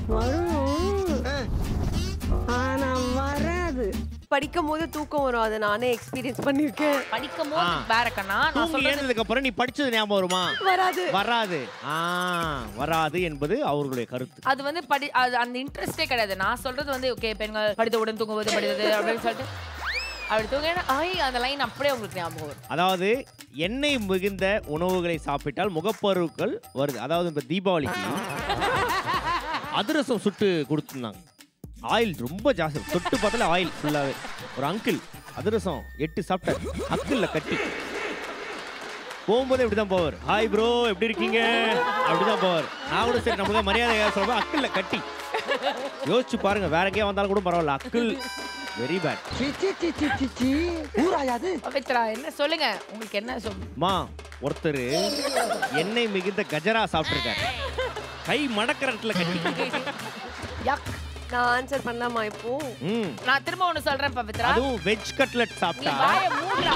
வரும் ஆனா வராது படிக்கும் போது தூக்கம் வரும் அதை நானே எக்ஸ்பீரியன்ஸ் பண்ணிருக்கேன் படிக்கும் போது ஆ. வேற கண்ணா நான் தூங்கி சொல்றது எழுந்ததுக்கு அப்புறம் நீ படிச்சது ஞாபகம் வருமா வராது வராது ஆ வராது என்பது அவர்களுடைய கருத்து அது வந்து படி அது அந்த இன்ட்ரெஸ்டே கிடையாது நான் சொல்றது வந்து ஓகே பெண்கள் படித்தவுடன் தூங்குவது படித்தது அப்படின்னு சொல்லிட்டு அப்படி தூங்க ஐ அந்த லைன் அப்படியே உங்களுக்கு ஞாபகம் வரும் அதாவது எண்ணெய் மிகுந்த உணவுகளை சாப்பிட்டால் முகப்பருக்கள் வருது அதாவது இந்த தீபாவளிக்கு அதிரசம் சுட்டு கொடுத்துருந்தாங்க ஆயில் ரொம்ப ஜாஸ்தி தொட்டு பார்த்தால ஆயில் ஃபுல்லாகவே ஒரு அங்கிள் அதிரசம் எட்டு சாப்பிட்டார் அங்கிளில் கட்டி போகும்போது இப்படி தான் போவார் ஹாய் ப்ரோ எப்படி இருக்கீங்க அப்படிதான் போவார் நான் கூட சரி நமக்கு மரியாதை சொல்லுவோம் அக்கிளில் கட்டி யோசிச்சு பாருங்க வேற எங்கேயா வந்தாலும் கூட பரவாயில்ல அக்கிள் வெரி பேட் சிச்சி சிச்சி சிச்சி ஊராயாது பவித்ரா என்ன சொல்லுங்க உங்களுக்கு என்ன சொல்லு மா ஒருத்தர் எண்ணெய் மிகுந்த கஜரா சாப்பிட்டுருக்காரு கை மடக்கிற இடத்துல கட்டி யக் நான் ஆன்சர் பண்ணலாமா இப்போ ம் நான் திரும்ப ஒண்ணு சொல்றேன் பவித்ரா அதுவும் வெஜ் கட்லெட் நீ சாப்பிட்டா வாய மூடுறா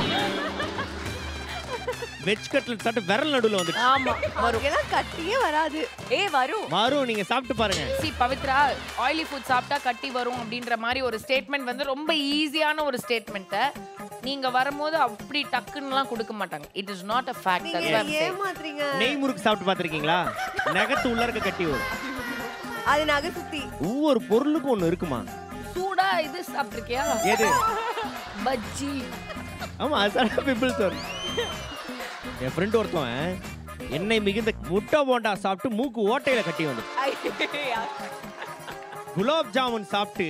வெஜ் கட்லெட் சாப்பிட்டு விரல் நடுவில் வந்துச்சு ஆமா வரும் ஏன்னா கட்டியே வராது ஏ வரும் மாறும் நீங்க சாப்பிட்டு பாருங்க சி பவித்ரா ஆயிலி ஃபுட் சாப்பிட்டா கட்டி வரும் அப்படின்ற மாதிரி ஒரு ஸ்டேட்மெண்ட் வந்து ரொம்ப ஈஸியான ஒரு ஸ்டேட்மெண்ட்டை நீங்க வரும்போது அப்படி டக்குன்னுலாம் கொடுக்க மாட்டாங்க it is not a fact நீங்க ஏமாத்துறீங்க நெய் முறுக்கு சாப்பிட்டு பார்த்திருக்கீங்களா நகத்து உள்ள இருக்க கட்டி வரும் அது நகை சுத்தி ஒவ்வொரு பொருளுக்கும் ஒண்ணு இருக்குமா சூடா இது சாப்பிட்டிருக்கியா எது பஜ்ஜி ஆமா அது சாப்பிட்டா பிம்பிள்ஸ் வரும் என் ஃப்ரெண்ட் ஒருத்தவன் எண்ணெய் மிகுந்த முட்டை போண்டா சாப்பிட்டு மூக்கு ஓட்டையில கட்டி வந்து குலாப் ஜாமுன் சாப்பிட்டு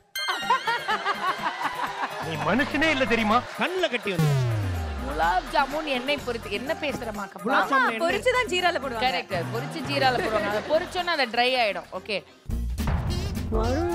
நீ மனுஷனே இல்ல தெரியுமா கண்ணுல கட்டி வந்து குலாப் ஜாமுன் எண்ணெய் பொரித்து என்ன பேசுறமா குலாப் ஜாமுன் எண்ணெய் பொரிச்சுதான் ஜீரால போடுவாங்க கரெக்ட் பொரிச்சு ஜீரால போடுவாங்க அதை பொரிச்சோன்னா அது ட்ரை ஆயிடும் ஓகே வரும்